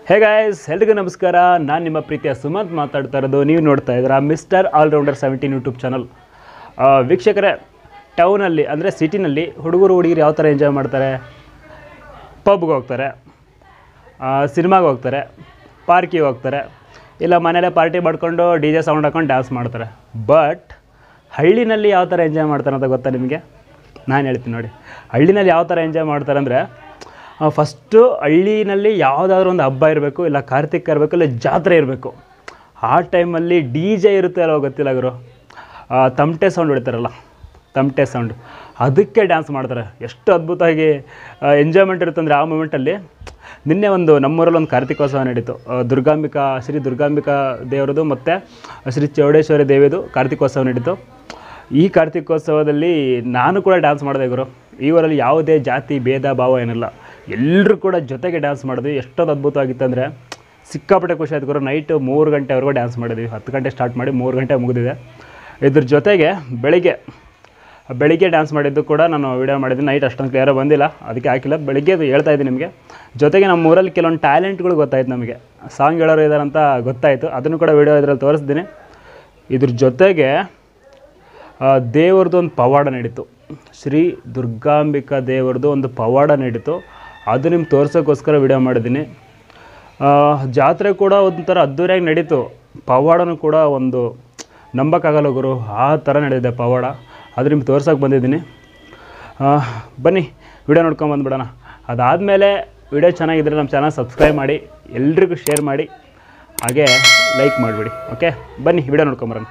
hey guys ಎಲ್ರಿಗೂ ನಮಸ್ಕಾರ ನಾನು ನಿಮ್ಮ ಪ್ರೀತಿಯ ಸುಮಂತ್ ಮಾತಾಡ್ತಾ ಇರೋದು ನೀವು ನೋಡ್ತಾ ಇದ್ದೀರಾ mister allrounder seventeen YouTube channel ವೀಕ್ಷಕರೇ ಟೌನಲ್ಲಿ ಅಂದರೆ ಸಿಟಿನಲ್ಲಿ ಹುಡುಗರು ಹುಡುಗಿರು ಯಾವ ಥರ ಎಂಜಾಯ್ ಮಾಡ್ತಾರೆ ಪಬ್ಗೆ ಹೋಗ್ತಾರೆ ಸಿನಿಮಾಗೆ ಹೋಗ್ತಾರೆ ಪಾರ್ಕಿಗೆ ಹೋಗ್ತಾರೆ ಇಲ್ಲ ಮನೇಲೆ ಪಾರ್ಟಿ ಮಾಡ್ಕೊಂಡು ಡಿ ಜೆ ಸೌಂಡ್ ಹಾಕೊಂಡು ಡ್ಯಾನ್ಸ್ ಮಾಡ್ತಾರೆ ಬಟ್ ಹಳ್ಳಿನಲ್ಲಿ ಯಾವ ಥರ ಎಂಜಾಯ್ ಮಾಡ್ತಾರೆ ಅಂತ ಗೊತ್ತಾ ನಿಮಗೆ ನಾನು ಹೇಳ್ತೀನಿ ನೋಡಿ ಹಳ್ಳಿನಲ್ಲಿ ಯಾವ ಥರ ಎಂಜಾಯ್ ಮಾಡ್ತಾರೆ ಅಂದರೆ ಫಸ್ಟು ಹಳ್ಳಿನಲ್ಲಿ ಯಾವುದಾದ್ರೂ ಒಂದು ಹಬ್ಬ ಇರಬೇಕು ಇಲ್ಲ ಕಾರ್ತಿಕ ಇರಬೇಕು ಇಲ್ಲ ಜಾತ್ರೆ ಇರಬೇಕು ಆ ಟೈಮಲ್ಲಿ ಡಿ ಜೆ ಇರುತ್ತೆ ಅಲ್ವ ಗೊತ್ತಿಲ್ಲ ಗುರು ಆ, ತಮಟೆ ಸೌಂಡ್ ಹೊಡಿತಾರಲ್ಲ ತಮಟೆ ಸೌಂಡ್ ಅದಕ್ಕೆ ಡ್ಯಾನ್ಸ್ ಮಾಡ್ತಾರೆ ಎಷ್ಟು ಅದ್ಭುತವಾಗಿ ಎಂಜಾಯ್ಮೆಂಟ್ ಇರುತ್ತೆ ಅಂದರೆ ಆ ಮೂಮೆಂಟಲ್ಲಿ ನಿನ್ನೆ ಒಂದು ನಮ್ಮೂರಲ್ಲಿ ಒಂದು ಕಾರ್ತಿಕೋತ್ಸವ ನಡೀತು ಆ, ದುರ್ಗಾಂಬಿಕಾ ಶ್ರೀ ದುರ್ಗಾಂಬಿಕಾ ದೇವರದು ಮತ್ತು ಶ್ರೀ ಚೌಡೇಶ್ವರಿ ದೇವಿದು ಕಾರ್ತಿಕೋತ್ಸವ ನಡೀತು ಈ ಕಾರ್ತಿಕೋತ್ಸವದಲ್ಲಿ ನಾನು ಕೂಡ ಡ್ಯಾನ್ಸ್ ಮಾಡಿದೆ ಗುರು ಈ ಊರಲ್ಲಿ ಯಾವುದೇ ಜಾತಿ ಭೇದ ಭಾವ ಏನಿಲ್ಲ ಎಲ್ಲರೂ ಕೂಡ ಜೊತೆಗೆ ಡ್ಯಾನ್ಸ್ ಮಾಡಿದ್ವಿ ಎಷ್ಟೊಂದು ಅದ್ಭುತವಾಗಿತ್ತು ಅಂದರೆ ಸಿಕ್ಕಾಪಟ್ಟೆ ಖುಷಿ ಆಯ್ತು ಗುರು ನೈಟು ಮೂರು ಗಂಟೆವರೆಗೂ ಡ್ಯಾನ್ಸ್ ಮಾಡಿದ್ವಿ ಹತ್ತು ಗಂಟೆ ಸ್ಟಾರ್ಟ್ ಮಾಡಿ ಮೂರು ಗಂಟೆ ಮುಗಿದಿದೆ ಇದ್ರ ಜೊತೆಗೆ ಬೆಳಿಗ್ಗೆ ಬೆಳಿಗ್ಗೆ ಡ್ಯಾನ್ಸ್ ಮಾಡಿದ್ದು ಕೂಡ ನಾನು ವೀಡಿಯೋ ಮಾಡಿದ್ದೀನಿ ನೈಟ್ ಅಷ್ಟೊಂದು ಕ್ಲಿಯರ್ ಬಂದಿಲ್ಲ ಅದಕ್ಕೆ ಹಾಕಿಲ್ಲ ಬೆಳಿಗ್ಗೆ ಅದು ಹೇಳ್ತಾ ಇದ್ದೀನಿ ನಿಮಗೆ ಜೊತೆಗೆ ನಮ್ಮ ಊರಲ್ಲಿ ಕೆಲವೊಂದು ಟ್ಯಾಲೆಂಟ್ಗಳು ಗೊತ್ತಾಯ್ತು ನಮಗೆ ಸಾಂಗ್ ಹೇಳೋರು ಇದ್ದಾರೆ ಅಂತ ಗೊತ್ತಾಯಿತು ಅದನ್ನು ಕೂಡ ವೀಡಿಯೋ ಇದರಲ್ಲಿ ತೋರಿಸ್ತೀನಿ ಇದ್ರ ಜೊತೆಗೆ ಆ, ದೇವ್ರದ್ದು ಒಂದು ಪವಾಡ ನಡೀತು ಶ್ರೀ ದುರ್ಗಾಂಬಿಕಾ ದೇವ್ರದ್ದು ಒಂದು ಪವಾಡ ನಡೀತು ಅದು ನಿಮ್ಗೆ ತೋರ್ಸೋಕ್ಕೋಸ್ಕರ ವಿಡಿಯೋ ಮಾಡಿದ್ದೀನಿ ಆ, ಜಾತ್ರೆ ಕೂಡ ಒಂಥರ ಅದ್ದೂರಿಯಾಗಿ ನಡೀತು ಪವಾಡನೂ ಕೂಡ ಒಂದು ನಂಬಕ್ಕಾಗಲ್ಲ ಗುರು ಆ ಥರ ನಡೆದಿದೆ ಪವಾಡ ಅದು ನಿಮ್ಗೆ ತೋರ್ಸೋಕೆ ಬಂದಿದ್ದೀನಿ ಆ, ಬನ್ನಿ ವಿಡಿಯೋ ನೋಡ್ಕೊಂಡು ಬಂದ್ಬಿಡೋಣ ಅದಾದಮೇಲೆ ವಿಡಿಯೋ ಚೆನ್ನಾಗಿದ್ದರೆ ನಮ್ಮ ಚಾನಲ್ ಸಬ್ಸ್ಕ್ರೈಬ್ ಮಾಡಿ ಎಲ್ರಿಗೂ ಶೇರ್ ಮಾಡಿ ಹಾಗೆ ಲೈಕ್ ಮಾಡಿಬಿಡಿ ಓಕೆ ಬನ್ನಿ ವಿಡಿಯೋ ನೋಡ್ಕೊಂಬರೋಣ